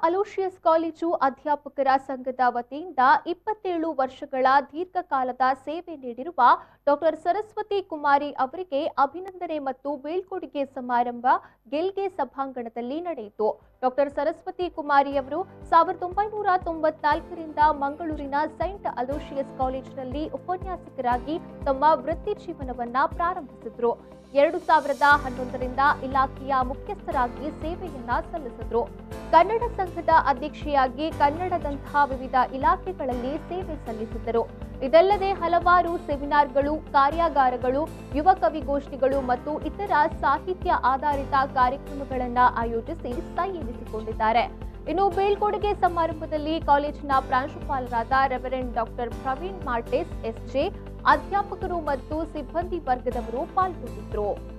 Aloysius college ಅಧ್ಯಾಪಕರ ಸಂಘದ ವತಿಯಿಂದ ಇಪ್ಪತ್ತೇಳು ವರ್ಷಗಳ ದೀರ್ಘಕಾಲದ ಸೇವೆ ನೀಡಿರುವ ಡಾಕ್ಟರ್ ಸರಸ್ವತಿ ಕುಮಾರಿ ಅವರಿಗೆ ಅಭಿನಂದನೆ ಮತ್ತು ಬೀಳ್ಕೊಡುಗೆ ಸಮಾರಂಭ ಗೆಲ್ಗೆ ಸಭಾಂಗಣದಲ್ಲಿ ನಡೆಯಿತು ಡಾಕ್ಟರ್ ಸರಸ್ವತಿ ಕುಮಾರಿ ಅವರು ಸಾವಿರದ ಒಂಬೈನೂರ ತೊಂಬತ್ನಾಲ್ಕರಿಂದ ಮಂಗಳೂರಿನ ಸೈಂಟ್ ಅಲೋಷಿಯಸ್ ಕಾಲೇಜಿನಲ್ಲಿ ಉಪನ್ಯಾಸಕರಾಗಿ ತಮ್ಮ ವೃತ್ತಿ ಜೀವನವನ್ನ ಪ್ರಾರಂಭಿಸಿದ್ರು ಎರಡು ಸಾವಿರದ ಹನ್ನೊಂದರಿಂದ ಇಲಾಖೆಯ ಮುಖ್ಯಸ್ಥರಾಗಿ ಸೇವೆಯನ್ನ ಸಲ್ಲಿಸಿದ್ರು ಕನ್ನಡ ಸಂಘದ ಅಧ್ಯಕ್ಷೆಯಾಗಿ ಕನ್ನಡದಂತಹ ವಿವಿಧ ಇಲಾಖೆಗಳಲ್ಲಿ ಸೇವೆ ಸಲ್ಲಿಸಿದ್ದರು ಇದಲ್ಲದೆ ಹಲವಾರು ಸೆಮಿನಾರ್ಗಳು ಕಾರ್ಯಾಗಾರಗಳು ಯುವ ಕವಿಗೋಷ್ಠಿಗಳು ಮತ್ತು ಇತರ ಸಾಹಿತ್ಯ ಆಧಾರಿತ ಕಾರ್ಯಕ್ರಮಗಳನ್ನು ಆಯೋಜಿಸಿ ಸೈ ಎನಿಸಿಕೊಂಡಿದ್ದಾರೆ ಇನ್ನು ಬೀಳ್ಕೊಡುಗೆ ಸಮಾರಂಭದಲ್ಲಿ ಕಾಲೇಜಿನ ಪ್ರಾಂಶುಪಾಲರಾದ reverend doctor Praveen Martis SJ ಅಧ್ಯಾಪಕರು ಮತ್ತು ಸಿಬ್ಬಂದಿ ವರ್ಗದವರು ಪಾಲ್ಗೊಂಡಿದ್ದರು